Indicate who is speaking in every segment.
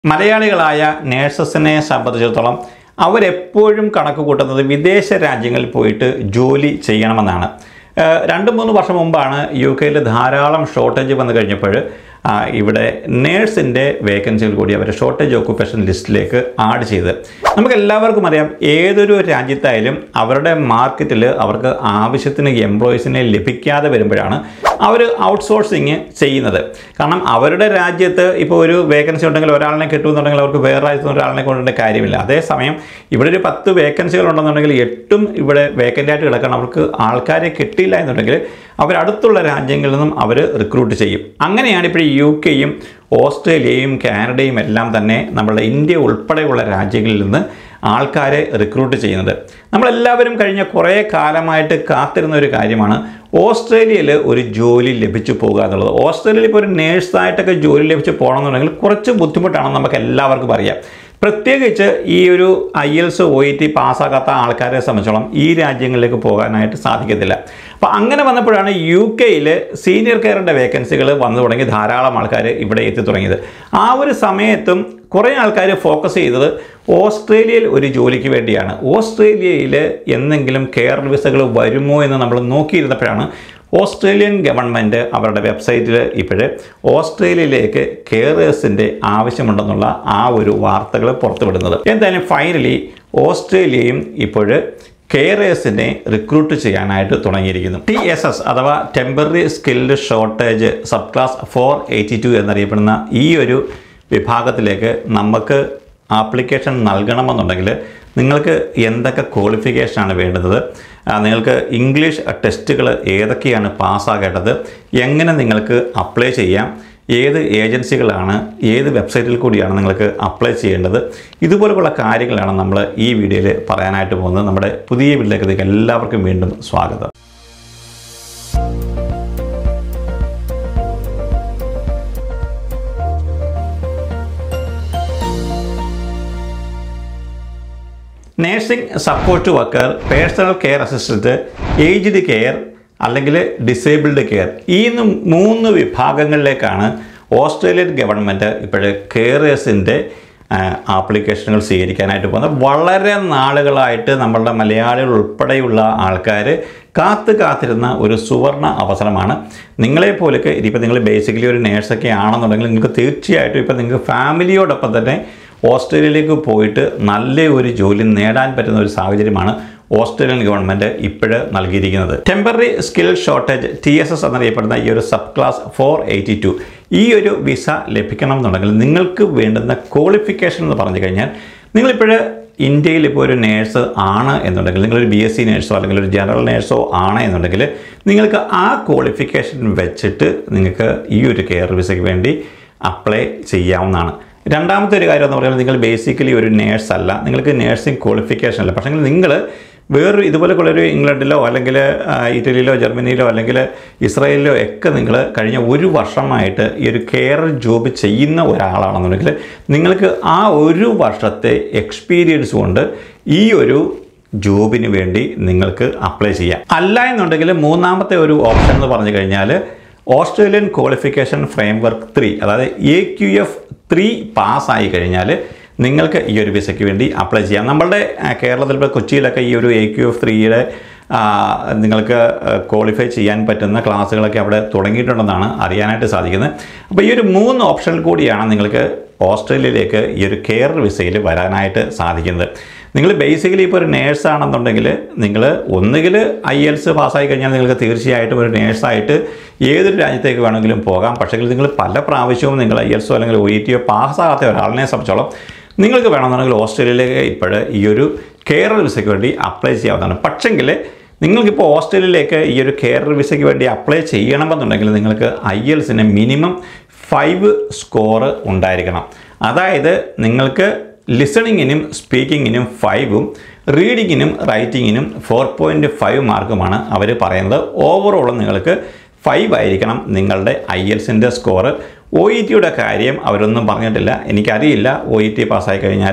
Speaker 1: മലയാളികളായ നേഴ്സസിനെ സംബന്ധിച്ചിടത്തോളം അവരെപ്പോഴും കണക്ക് കൂട്ടുന്നത് വിദേശ രാജ്യങ്ങളിൽ പോയിട്ട് ജോലി ചെയ്യണമെന്നാണ് ഏഹ് രണ്ട് മൂന്ന് വർഷം മുമ്പാണ് യു കെയിൽ ധാരാളം ഷോർട്ടേജ് വന്നു കഴിഞ്ഞപ്പോൾ ആ, ഇവിടെ നേഴ്സിൻ്റെ വേക്കൻസികൾ കൂടി അവർ ഷോർട്ടേജ് ഓക്കുപ്പേഷൻ ലിസ്റ്റിലേക്ക് ആഡ് ചെയ്ത് നമുക്ക് എല്ലാവർക്കും അറിയാം ഏതൊരു രാജ്യത്തായാലും അവരുടെ മാർക്കറ്റിൽ അവർക്ക് ആവശ്യത്തിന് എംപ്ലോയീസിനെ ലഭിക്കാതെ വരുമ്പോഴാണ് അവർ ഔട്ട്സോഴ്സിങ് ചെയ്യുന്നത് കാരണം അവരുടെ രാജ്യത്ത് ഇപ്പോൾ ഒരു വേക്കൻസി ഉണ്ടെങ്കിൽ ഒരാളിനെ കിട്ടുമെന്നുണ്ടെങ്കിൽ അവർക്ക് വേറെ രാജ്യത്ത് നിന്ന് ഒരാളിനെ കൊണ്ടുവരേണ്ട കാര്യമില്ല അതേസമയം ഇവിടെ ഒരു പത്ത് വേക്കൻസികൾ ഉണ്ടെന്നുണ്ടെങ്കിൽ എട്ടും ഇവിടെ വേക്കൻ്റ് ആയിട്ട് കിടക്കണം അവർക്ക് ആൾക്കാരെ കിട്ടിയില്ല എന്നുണ്ടെങ്കിൽ അവർ അടുത്തുള്ള രാജ്യങ്ങളിൽ നിന്നും അവർ റിക്രൂട്ട് ചെയ്യും അങ്ങനെയാണ് ഇപ്പോൾ യു കെയും ഓസ്ട്രേലിയയും കാനഡയും എല്ലാം തന്നെ നമ്മളുടെ ഇന്ത്യ ഉൾപ്പെടെയുള്ള രാജ്യങ്ങളിൽ നിന്ന് ആൾക്കാരെ റിക്രൂട്ട് ചെയ്യുന്നത് നമ്മളെല്ലാവരും കഴിഞ്ഞ കുറേ കാലമായിട്ട് കാത്തിരുന്ന ഒരു കാര്യമാണ് ഓസ്ട്രേലിയയിൽ ഒരു ജോലി ലഭിച്ചു പോകുക എന്നുള്ളത് ഓസ്ട്രേലിയയിൽ ഇപ്പോൾ ഒരു നേഴ്സായിട്ടൊക്കെ ജോലി ലഭിച്ച് പോകണമെന്നുണ്ടെങ്കിൽ കുറച്ച് ബുദ്ധിമുട്ടാണെന്ന് നമുക്ക് എല്ലാവർക്കും അറിയാം പ്രത്യേകിച്ച് ഈ ഒരു IELTS O E T പാസ്സാകാത്ത ആൾക്കാരെ സംബന്ധിച്ചോളം ഈ രാജ്യങ്ങളിലേക്ക് പോകാനായിട്ട് സാധിക്കത്തില്ല അപ്പോൾ അങ്ങനെ വന്നപ്പോഴാണ് യു കെയിൽ സീനിയർ കെയറിൻ്റെ വേക്കൻസികൾ വന്നു തുടങ്ങി ധാരാളം ആൾക്കാർ ഇവിടെ എത്തി തുടങ്ങിയത് ആ ഒരു സമയത്തും കുറേ ആൾക്കാർ ഫോക്കസ് ചെയ്തത് ഓസ്ട്രേലിയയിൽ ഒരു ജോലിക്ക് വേണ്ടിയാണ് ഓസ്ട്രേലിയയിൽ എന്തെങ്കിലും കെയർ വിസകൾ വരുമോ എന്ന് നമ്മൾ നോക്കിയിരുന്നപ്പോഴാണ് ഓസ്ട്രേലിയൻ ഗവൺമെൻറ് അവരുടെ വെബ്സൈറ്റിൽ ഇപ്പോഴ് ഓസ്ട്രേലിയയിലേക്ക് കെയറേഴ്സിൻ്റെ ആവശ്യമുണ്ടെന്നുള്ള ആ ഒരു വാർത്തകൾ പുറത്തുവിടുന്നത് എന്തായാലും ഫൈനലി ഓസ്ട്രേലിയയും ഇപ്പോഴ് കെയറേഴ്സിനെ റിക്രൂട്ട് ചെയ്യാനായിട്ട് തുടങ്ങിയിരിക്കുന്നു ടി എസ് എസ് അഥവാ temporary skilled shortage subclass four eighty two എന്നറിയപ്പെടുന്ന ഈ ഒരു വിഭാഗത്തിലേക്ക് നമുക്ക് ആപ്ലിക്കേഷൻ നൽകണമെന്നുണ്ടെങ്കിൽ നിങ്ങൾക്ക് എന്തൊക്കെ ക്വാളിഫിക്കേഷനാണ് വേണ്ടുന്നത് ആ, നിങ്ങൾക്ക് ഇംഗ്ലീഷ് ടെസ്റ്റുകൾ ഏതൊക്കെയാണ് പാസ്സാകേണ്ടത് എങ്ങനെ നിങ്ങൾക്ക് അപ്ലൈ ചെയ്യാം ഏത് ഏജൻസികളാണ് ഏത് വെബ്സൈറ്റിൽ കൂടിയാണ് നിങ്ങൾക്ക് അപ്ലൈ ചെയ്യേണ്ടത് ഇതുപോലുള്ള കാര്യങ്ങളാണ് നമ്മൾ ഈ വീഡിയോയിൽ പറയാനായിട്ട് പോകുന്നത് നമ്മുടെ പുതിയ വീട്ടിലേക്ക് നിങ്ങൾക്ക് എല്ലാവർക്കും വീണ്ടും സ്വാഗതം nursing support worker personal care assistant aged care അല്ലെങ്കിൽ ഡിസേബിൾഡ് കെയർ ഈ ന്ന് മൂന്ന് വിഭാഗങ്ങളിലേക്കാണ് ഓസ്ട്രേലിയൻ ഗവൺമെൻറ് ഇപ്പോൾ കെയറേഴ്സിൻ്റെ ആപ്ലിക്കേഷനുകൾ സ്വീകരിക്കാനായിട്ട് പോകുന്നത് വളരെ നാളുകളായിട്ട് നമ്മളുടെ മലയാളികൾ ഉൾപ്പെടെയുള്ള ആൾക്കാർ കാത്ത് കാത്തിരുന്ന ഒരു സുവർണ അവസരമാണ് നിങ്ങളെപ്പോലൊക്കെ ഇനിയിപ്പോൾ നിങ്ങൾ ബേസിക്കലി ഒരു നേഴ്സൊക്കെ ആണെന്നുണ്ടെങ്കിൽ നിങ്ങൾക്ക് തീർച്ചയായിട്ടും ഇപ്പോൾ നിങ്ങൾക്ക് ഫാമിലിയോടൊപ്പം തന്നെ ഓസ്ട്രേലിയയിലേക്ക് പോയിട്ട് നല്ല ഒരു ജോലി നേടാൻ പറ്റുന്ന ഒരു സാഹചര്യമാണ് ഓസ്ട്രേലിയൻ ഗവൺമെൻറ് ഇപ്പോഴ് നൽകിയിരിക്കുന്നത് temporary skill shortage T S S എന്നറിയപ്പെടുന്ന ഈ ഒരു subclass four eighty two ഈ ഒരു വിസ ലഭിക്കണം എന്നുണ്ടെങ്കിൽ നിങ്ങൾക്ക് വേണ്ടുന്ന ക്വാളിഫിക്കേഷൻ എന്ന് പറഞ്ഞു കഴിഞ്ഞാൽ നിങ്ങളിപ്പോൾ ഇന്ത്യയിൽ ഇപ്പോൾ ഒരു നേഴ്സ് ആണ് എന്നുണ്ടെങ്കിൽ നിങ്ങളൊരു ബി എസ് സി നേഴ്സോ അല്ലെങ്കിൽ ഒരു ജനറൽ നേഴ്സോ ആണ് എന്നുണ്ടെങ്കിൽ നിങ്ങൾക്ക് ആ ക്വാളിഫിക്കേഷൻ വെച്ചിട്ട് നിങ്ങൾക്ക് ഈ ഒരു കെയർ വിസയ്ക്ക് വേണ്ടി അപ്ലൈ ചെയ്യാവുന്നതാണ് രണ്ടാമത്തെ ഒരു കാര്യം എന്ന് പറയുന്നത് നിങ്ങൾ ബേസിക്കലി ഒരു നേഴ്സ് അല്ല നിങ്ങൾക്ക് നേഴ്സിംഗ് ക്വാളിഫിക്കേഷൻ അല്ല പക്ഷേ നിങ്ങൾ വേറൊരു ഇതുപോലെയുള്ളൊരു ഇംഗ്ലണ്ടിലോ അല്ലെങ്കിൽ ആ, ഇറ്റലിയിലോ ജർമ്മനിയിലോ അല്ലെങ്കിൽ ഇസ്രായേലിലോ ഒക്കെ നിങ്ങൾ കഴിഞ്ഞ ഒരു വർഷമായിട്ട് ഈ ഒരു കെയർ ജോബ് ചെയ്യുന്ന ഒരാളാണെന്നുണ്ടെങ്കിൽ നിങ്ങൾക്ക് ആ ഒരു വർഷത്തെ എക്സ്പീരിയൻസ് കൊണ്ട് ഈ ഒരു ജോബിന് വേണ്ടി നിങ്ങൾക്ക് അപ്ലൈ ചെയ്യാം അല്ല എന്നുണ്ടെങ്കിൽ മൂന്നാമത്തെ ഒരു ഓപ്ഷൻ എന്ന് പറഞ്ഞു കഴിഞ്ഞാൽ ഓസ്ട്രേലിയൻ ക്വാളിഫിക്കേഷൻ ഫ്രെയിംവർക്ക് ത്രീ അതായത് എ ക്യു എഫ് ത്രീ പാസ്സായി കഴിഞ്ഞാൽ നിങ്ങൾക്ക് ഈ ഒരു വിസയ്ക്ക് വേണ്ടി അപ്ലൈ ചെയ്യാം നമ്മളുടെ ആ, കേരളത്തിൽ ഇപ്പോൾ കൊച്ചിയിലൊക്കെ ഈ ഒരു എ ക്യു എഫ് ത്രീയുടെ നിങ്ങൾക്ക് ക്വാളിഫൈ ചെയ്യാൻ പറ്റുന്ന ക്ലാസ്സുകളൊക്കെ അവിടെ തുടങ്ങിയിട്ടുണ്ടെന്നാണ് അറിയാനായിട്ട് സാധിക്കുന്നത് അപ്പോൾ ഈ ഒരു മൂന്ന് ഓപ്ഷനിൽ കൂടിയാണ് നിങ്ങൾക്ക് ഓസ്ട്രേലിയയിലേക്ക് ഈ ഒരു കെയർ വിസയിൽ വരാനായിട്ട് സാധിക്കുന്നത് നിങ്ങൾ ബേസിക്കലി ഇപ്പോൾ ഒരു നേഴ്സാണെന്നുണ്ടെങ്കിൽ നിങ്ങൾ ഒന്നുകിൽ ഐ എൽസ് പാസ്സായി കഴിഞ്ഞാൽ നിങ്ങൾക്ക് തീർച്ചയായിട്ടും ഒരു നേഴ്സായിട്ട് ഏതൊരു രാജ്യത്തേക്ക് വേണമെങ്കിലും പോകാം പക്ഷേ നിങ്ങൾ പല പ്രാവശ്യവും നിങ്ങൾ ഐ എൽസോ അല്ലെങ്കിൽ ഒ ഇ ടിയോ പാസ്സാകാത്ത ഒരാളിനെ സംബന്ധിച്ചോളം നിങ്ങൾക്ക് വേണമെന്നുണ്ടെങ്കിൽ ഓസ്ട്രേലിയയിലേക്ക് ഇപ്പോൾ ഈ ഒരു കെയർ വിസയ്ക്ക് വേണ്ടി അപ്ലൈ ചെയ്യാവുന്നതാണ് പക്ഷെങ്കിൽ നിങ്ങൾക്കിപ്പോൾ ഓസ്ട്രേലിയയിലേക്ക് ഈ ഒരു കെയർ വിസയ്ക്ക് വേണ്ടി അപ്ലൈ ചെയ്യണമെന്നുണ്ടെങ്കിൽ നിങ്ങൾക്ക് ഐ എൽസിന് മിനിമം ഫൈവ് സ്കോർ ഉണ്ടായിരിക്കണം അതായത് നിങ്ങൾക്ക് ലിസണിങ്ങിനും സ്പീക്കിങ്ങിനും ഫൈവും റീഡിങ്ങിനും റൈറ്റിങ്ങിനും ഫോർ പോയിൻറ്റ് ഫൈവ് മാർക്കുമാണ് അവർ പറയുന്നത് ഓവറോൾ നിങ്ങൾക്ക് ഫൈവ് ആയിരിക്കണം നിങ്ങളുടെ ഐ എൽസിൻ്റെ സ്കോറ് ഒ ഇ ടിയുടെ കാര്യം അവരൊന്നും പറഞ്ഞിട്ടില്ല എനിക്കറിയില്ല ഒ ഇ ടി പാസ്സായി കഴിഞ്ഞാൽ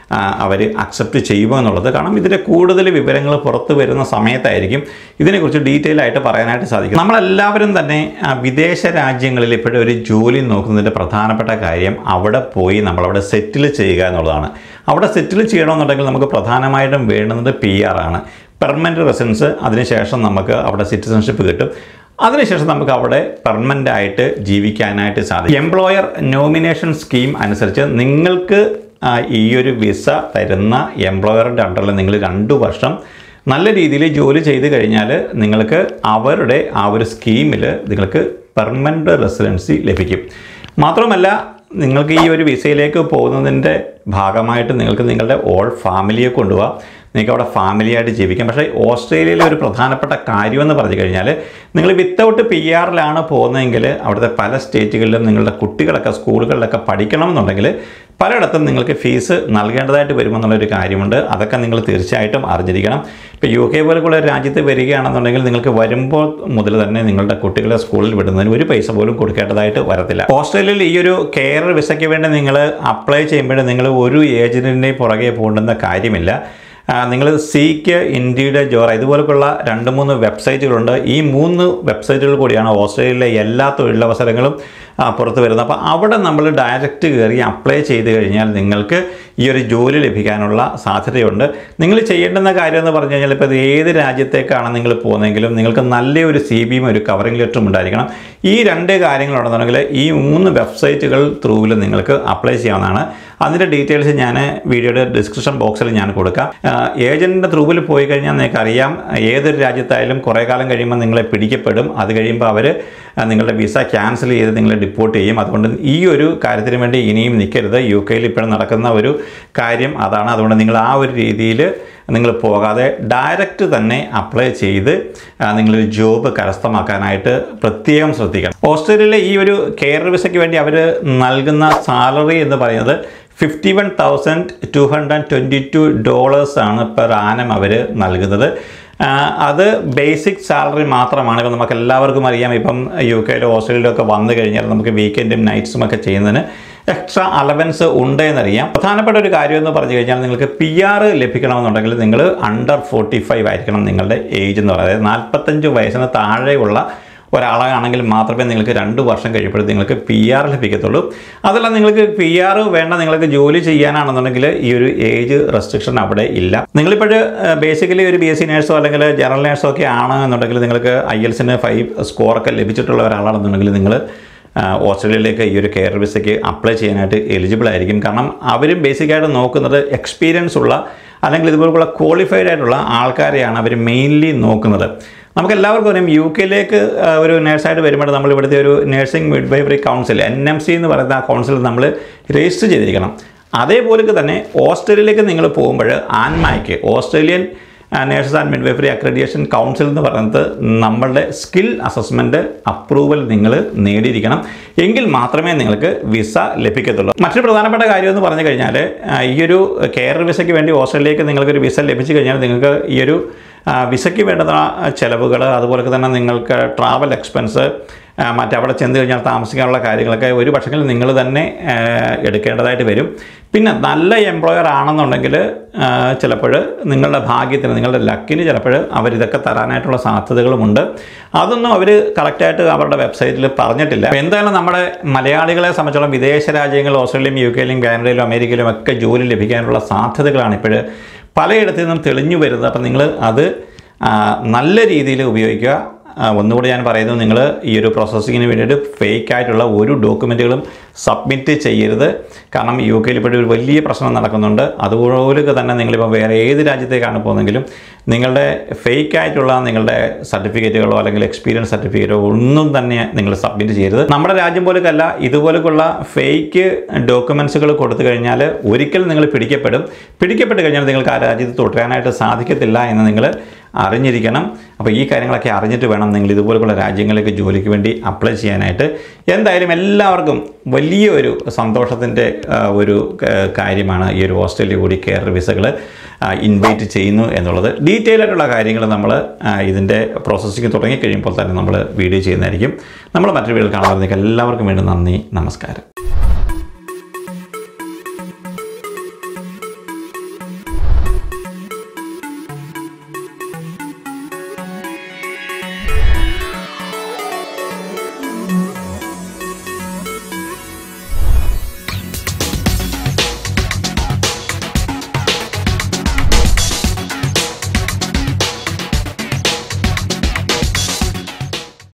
Speaker 1: അവർ അക്സെപ്റ്റ് ചെയ്യുമോ എന്നുള്ളത് കാരണം ഇതിൻ്റെ കൂടുതൽ വിവരങ്ങൾ പുറത്ത് വരുന്ന സമയത്തായിരിക്കും ഇതിനെക്കുറിച്ച് ഡീറ്റെയിൽ ആയിട്ട് പറയാനായിട്ട് സാധിക്കും നമ്മളെല്ലാവരും തന്നെ ആ, വിദേശ രാജ്യങ്ങളിൽ ഇപ്പോഴും ഒരു ജോലി നോക്കുന്നതിൻ്റെ പ്രധാനപ്പെട്ട കാര്യം അവിടെ പോയി നമ്മളവിടെ സെറ്റിൽ ചെയ്യുക എന്നുള്ളതാണ് അവിടെ സെറ്റിൽ ചെയ്യണമെന്നുണ്ടെങ്കിൽ നമുക്ക് പ്രധാനമായിട്ടും വേണ്ടുന്നത് പി ആർ ആണ് പെർമനൻറ്റ് റെസിഡൻസ് അതിനുശേഷം നമുക്ക് അവിടെ സിറ്റിസൺഷിപ്പ് കിട്ടും അതിനുശേഷം നമുക്ക് അവിടെ പെർമനൻ്റ് ആയിട്ട് ജീവിക്കാനായിട്ട് സാധിക്കും എംപ്ലോയർ നോമിനേഷൻ സ്കീം അനുസരിച്ച് നിങ്ങൾക്ക് ആ, ഈ ഒരു വിസ തരുന്ന എംപ്ലോയറുടെ അണ്ടറിൽ നിങ്ങൾ രണ്ട് വർഷം നല്ല രീതിയിൽ ജോലി ചെയ്ത് കഴിഞ്ഞാൽ നിങ്ങൾക്ക് അവരുടെ ആ ഒരു സ്കീമിൽ നിങ്ങൾക്ക് പെർമനൻ്റ് റെസിഡൻസി ലഭിക്കും മാത്രമല്ല നിങ്ങൾക്ക് ഈ ഒരു വിസയിലേക്ക് പോകുന്നതിൻ്റെ ഭാഗമായിട്ട് നിങ്ങൾക്ക് നിങ്ങളുടെ ഓൾ ഫാമിലിയെ കൊണ്ടുപോകാം നിങ്ങൾക്ക് അവിടെ ഫാമിലിയായിട്ട് ജീവിക്കാം പക്ഷേ ഓസ്ട്രേലിയയിലെ ഒരു പ്രധാനപ്പെട്ട കാര്യമെന്ന് പറഞ്ഞു കഴിഞ്ഞാൽ നിങ്ങൾ വിത്തൗട്ട് പി ആറിലാണ് പോകുന്നതെങ്കിൽ അവിടുത്തെ പല സ്റ്റേറ്റുകളിലും നിങ്ങളുടെ കുട്ടികളൊക്കെ സ്കൂളുകളിലൊക്കെ പഠിക്കണമെന്നുണ്ടെങ്കിൽ പലയിടത്തും നിങ്ങൾക്ക് ഫീസ് നൽകേണ്ടതായിട്ട് വരുമെന്നുള്ളൊരു കാര്യമുണ്ട് അതൊക്കെ നിങ്ങൾ തീർച്ചയായിട്ടും അറിഞ്ഞിരിക്കണം ഇപ്പോൾ യു കെ പോലെയുള്ള ഒരു രാജ്യത്ത് വരികയാണെന്നുണ്ടെങ്കിൽ നിങ്ങൾക്ക് വരുമ്പോൾ മുതൽ തന്നെ നിങ്ങളുടെ കുട്ടികളെ സ്കൂളിൽ വിടുന്നതിന് ഒരു പൈസ പോലും കൊടുക്കേണ്ടതായിട്ട് വരത്തില്ല ഓസ്ട്രേലിയയിൽ ഈ ഒരു കെയർ വിസയ്ക്ക് വേണ്ടി നിങ്ങൾ അപ്ലൈ ചെയ്യുമ്പോൾ നിങ്ങൾ ഒരു ഏജൻറ്റിൻ്റെ പുറകെ പോകേണ്ടുന്ന കാര്യമില്ല നിങ്ങൾ സീക്ക് ഇൻഡീഡ് ജോറ ഇതുപോലുള്ള രണ്ട് മൂന്ന് വെബ്സൈറ്റുകളുണ്ട് ഈ മൂന്ന് വെബ്സൈറ്റുകൾ കൂടിയാണ് ഓസ്ട്രേലിയയിലെ എല്ലാ തൊഴിലവസരങ്ങളും ആ, പുറത്ത് വരുന്നത് അപ്പോൾ അവിടെ നമ്മൾ ഡയറക്റ്റ് കയറി അപ്ലൈ ചെയ്ത് കഴിഞ്ഞാൽ നിങ്ങൾക്ക് ഈ ഒരു ജോലി ലഭിക്കാനുള്ള സാധ്യതയുണ്ട് നിങ്ങൾ ചെയ്യേണ്ടുന്ന കാര്യം എന്ന് പറഞ്ഞു കഴിഞ്ഞാൽ ഇപ്പോൾ ഇത് ഏത് രാജ്യത്തേക്കാണ് നിങ്ങൾ പോകുന്നതെങ്കിലും നിങ്ങൾക്ക് നല്ലൊരു സി ബിയും ഒരു കവറിംഗ് ലെറ്ററും ഉണ്ടായിരിക്കണം ഈ രണ്ട് കാര്യങ്ങളുണ്ടെന്നുണ്ടെങ്കിൽ ഈ മൂന്ന് വെബ്സൈറ്റുകൾ ത്രൂവിൽ നിങ്ങൾക്ക് അപ്ലൈ ചെയ്യാവുന്നതാണ് അതിൻ്റെ ഡീറ്റെയിൽസ് ഞാൻ വീഡിയോയുടെ ഡിസ്ക്രിപ്ഷൻ ബോക്സിൽ ഞാൻ കൊടുക്കാം ഏജൻറ്റിൻ്റെ ത്രൂവിൽ പോയി കഴിഞ്ഞാൽ നിങ്ങൾക്ക് അറിയാം ഏതൊരു രാജ്യത്തായാലും കുറേ കാലം കഴിയുമ്പോൾ നിങ്ങളെ പിടിക്കപ്പെടും അത് കഴിയുമ്പോൾ അവർ നിങ്ങളുടെ വിസ ക്യാൻസൽ ചെയ്ത് നിങ്ങളെ ഡിപ്പോർട്ട് ചെയ്യും അതുകൊണ്ട് ഈ ഒരു കാര്യത്തിന് വേണ്ടി ഇനിയും നിൽക്കരുത് യു കെയിൽ ഇപ്പോഴും നടക്കുന്ന ഒരു കാര്യം അതാണ് അതുകൊണ്ട് നിങ്ങൾ ആ ഒരു രീതിയിൽ നിങ്ങൾ പോകാതെ ഡയറക്റ്റ് തന്നെ അപ്ലൈ ചെയ്ത് ആ, നിങ്ങളൊരു ജോബ് കരസ്ഥമാക്കാനായിട്ട് പ്രത്യേകം ശ്രദ്ധിക്കണം ഓസ്ട്രേലിയയിലെ ഈ ഒരു കെയർ വിസയ്ക്ക് വേണ്ടി അവർ നൽകുന്ന സാലറി എന്ന് പറയുന്നത് fifty one thousand two hundred twenty two ഡോളേഴ്സാണ് പെർ ആനം അവർ നൽകുന്നത് ആ, അത് ബേസിക് സാലറി മാത്രമാണ് ഇപ്പം നമുക്ക് എല്ലാവർക്കും അറിയാം ഇപ്പം യു കെയിലോ ഓസ്ട്രേലിയയിലോ ഒക്കെ വന്നു കഴിഞ്ഞാൽ നമുക്ക് വീക്കെൻഡും നൈറ്റ്സും ഒക്കെ ചെയ്യുന്നതിന് എക്സ്ട്രാ അലവൻസ് ഉണ്ട് എന്നറിയാം പ്രധാനപ്പെട്ട ഒരു കാര്യം എന്ന് പറഞ്ഞു കഴിഞ്ഞാൽ നിങ്ങൾക്ക് പി ആർ ലഭിക്കണമെന്നുണ്ടെങ്കിൽ നിങ്ങൾ അണ്ടർ ഫോർട്ടി ഫൈവ് ആയിരിക്കണം നിങ്ങളുടെ ഏജ് എന്ന് പറയുന്നത് അതായത് നാൽപ്പത്തഞ്ച് വയസ്സിന് താഴെയുള്ള ഒരാളാണെങ്കിൽ മാത്രമേ നിങ്ങൾക്ക് രണ്ട് വർഷം കഴിയുമ്പോഴത്തേക്ക് നിങ്ങൾക്ക് പി ആർ ലഭിക്കത്തുള്ളൂ അതല്ല നിങ്ങൾക്ക് പി ആർ വേണ്ട നിങ്ങൾക്ക് ജോലി ചെയ്യാനാണെന്നുണ്ടെങ്കിൽ ഈ ഒരു ഏജ് റെസ്ട്രിക്ഷൻ അവിടെ ഇല്ല നിങ്ങളിപ്പോൾ ബേസിക്കലി ഒരു ബി എസ് സി നേഴ്സോ അല്ലെങ്കിൽ ജനറൽ നേഴ്സോ ഒക്കെ ആണ് എന്നുണ്ടെങ്കിൽ നിങ്ങൾക്ക് ഐ എൽസിന് ഫൈവ് സ്കോറൊക്കെ ലഭിച്ചിട്ടുള്ള ഒരാളാണെന്നുണ്ടെങ്കിൽ നിങ്ങൾ ഓസ്ട്രേലിയയിലേക്ക് ഈ ഒരു കെയർ വിസയ്ക്ക് അപ്ലൈ ചെയ്യാനായിട്ട് എലിജിബിൾ ആയിരിക്കും കാരണം അവരും ബേസിക്കായിട്ട് നോക്കുന്നത് എക്സ്പീരിയൻസ് ഉള്ള അല്ലെങ്കിൽ ഇതുപോലുള്ള ക്വാളിഫൈഡ് ആയിട്ടുള്ള ആൾക്കാരെയാണ് അവർ മെയിൻലി നോക്കുന്നത് നമുക്ക് എല്ലാവർക്കും അറിയാം യു കെയിലേക്ക് ഒരു നേഴ്സായിട്ട് വരുമ്പോൾ നമ്മൾ ഇവിടുത്തെ ഒരു nursing midwifery council N M C എന്ന് പറയുന്ന ആ കൗൺസിൽ നമ്മൾ രജിസ്റ്റർ ചെയ്തിരിക്കണം അതേപോലെ തന്നെ ഓസ്ട്രേലിയയിലേക്ക് നിങ്ങൾ പോകുമ്പോൾ ആൻമായ്ക്ക് Australian nurses and midwifery accreditation council എന്ന് പറയുന്നത് നമ്മളുടെ സ്കിൽ അസസ്മെൻറ്റ് അപ്രൂവൽ നിങ്ങൾ നേടിയിരിക്കണം എങ്കിൽ മാത്രമേ നിങ്ങൾക്ക് വിസ ലഭിക്കത്തുള്ളൂ മറ്റൊരു പ്രധാനപ്പെട്ട കാര്യം എന്ന് പറഞ്ഞു കഴിഞ്ഞാൽ ആ, ഈ ഒരു കെയർ വിസയ്ക്ക് വേണ്ടി ഓസ്ട്രേലിയയിലേക്ക് നിങ്ങൾക്കൊരു വിസ ലഭിച്ചു കഴിഞ്ഞാൽ നിങ്ങൾക്ക് ഈ ഒരു ആ, വിസയ്ക്ക് വേണ്ടുന്ന ചിലവുകൾ അതുപോലെ തന്നെ നിങ്ങൾക്ക് ട്രാവൽ എക്സ്പെൻസ് മറ്റവിടെ ചെന്ന് കഴിഞ്ഞാൽ താമസിക്കാനുള്ള കാര്യങ്ങളൊക്കെ ഒരു പക്ഷെങ്കിൽ നിങ്ങൾ തന്നെ ആ, എടുക്കേണ്ടതായിട്ട് വരും പിന്നെ നല്ല എംപ്ലോയർ ആണെന്നുണ്ടെങ്കിൽ ചിലപ്പോൾ നിങ്ങളുടെ ഭാഗ്യത്തിന് നിങ്ങളുടെ ലക്കിന് ചിലപ്പോൾ അവരിതൊക്കെ തരാനായിട്ടുള്ള സാധ്യതകളുമുണ്ട് അതൊന്നും അവർ കറക്റ്റായിട്ട് അവരുടെ വെബ്സൈറ്റിൽ പറഞ്ഞിട്ടില്ല അപ്പോൾ എന്തായാലും നമ്മുടെ മലയാളികളെ സംബന്ധിച്ചോളം വിദേശ രാജ്യങ്ങൾ ഓസ്ട്രേലിയയും യു കെയിലും കാനഡയിലും അമേരിക്കയിലും ഒക്കെ ജോലി ലഭിക്കാനുള്ള സാധ്യതകളാണ് ഇപ്പോൾ പലയിടത്തു നിന്നും തെളിഞ്ഞു വരുന്നത് അപ്പം നിങ്ങൾ അത് ആ, നല്ല രീതിയിൽ ഉപയോഗിക്കുക ആ, ഒന്നുകൂടി ഞാൻ പറയുന്നത് നിങ്ങൾ ഈ ഒരു പ്രോസസ്സിങ്ങിന് വേണ്ടിയിട്ട് ഫേക്ക് ആയിട്ടുള്ള ഒരു ഡോക്യുമെൻറ്റുകളും സബ്മിറ്റ് ചെയ്യരുത് കാരണം യു കെയിൽ ഇപ്പോഴും ഒരു വലിയ പ്രശ്നം നടക്കുന്നുണ്ട് അതുപോലെ തന്നെ നിങ്ങളിപ്പോൾ വേറെ ഏത് രാജ്യത്തേക്കാണ് പോകുന്നതെങ്കിലും നിങ്ങളുടെ ഫേക്ക് ആയിട്ടുള്ള നിങ്ങളുടെ സർട്ടിഫിക്കറ്റുകളോ അല്ലെങ്കിൽ എക്സ്പീരിയൻസ് സർട്ടിഫിക്കറ്റോ ഒന്നും തന്നെ നിങ്ങൾ സബ്മിറ്റ് ചെയ്യരുത് നമ്മുടെ രാജ്യം പോലെയല്ല ഇതുപോലെയുള്ള ഫേക്ക് ഡോക്യുമെൻസുകൾ കൊടുത്തു കഴിഞ്ഞാൽ ഒരിക്കലും നിങ്ങൾ പിടിക്കപ്പെടും പിടിക്കപ്പെട്ട് കഴിഞ്ഞാൽ നിങ്ങൾക്ക് ആ രാജ്യത്ത് തുടരാനായിട്ട് സാധിക്കത്തില്ല എന്ന് നിങ്ങൾ അറിഞ്ഞിരിക്കണം അപ്പോൾ ഈ കാര്യങ്ങളൊക്കെ അറിഞ്ഞിട്ട് വേണം നിങ്ങൾ ഇതുപോലുള്ള രാജ്യങ്ങളിലേക്ക് ജോലിക്ക് വേണ്ടി അപ്ലൈ ചെയ്യാനായിട്ട് എന്തായാലും എല്ലാവർക്കും വലിയൊരു സന്തോഷത്തിൻ്റെ ആ, ഒരു ആ, കാര്യമാണ് ഈ ഒരു ഓസ്ട്രേലിയ കൂടി കെയർ വിസകൾ ഇൻവൈറ്റ് ചെയ്യുന്നു എന്നുള്ളത് ഡീറ്റെയിൽ ആയിട്ടുള്ള കാര്യങ്ങൾ നമ്മൾ ഇതിൻ്റെ പ്രോസസ്സിങ് തുടങ്ങി കഴിയുമ്പോൾ തന്നെ നമ്മൾ വീഡിയോ ചെയ്യുന്നതായിരിക്കും നമ്മൾ മറ്റൊരു വീഡിയോയിൽ കാണുന്നതിലേക്ക് എല്ലാവർക്കും വേണ്ടി നന്ദി നമസ്കാരം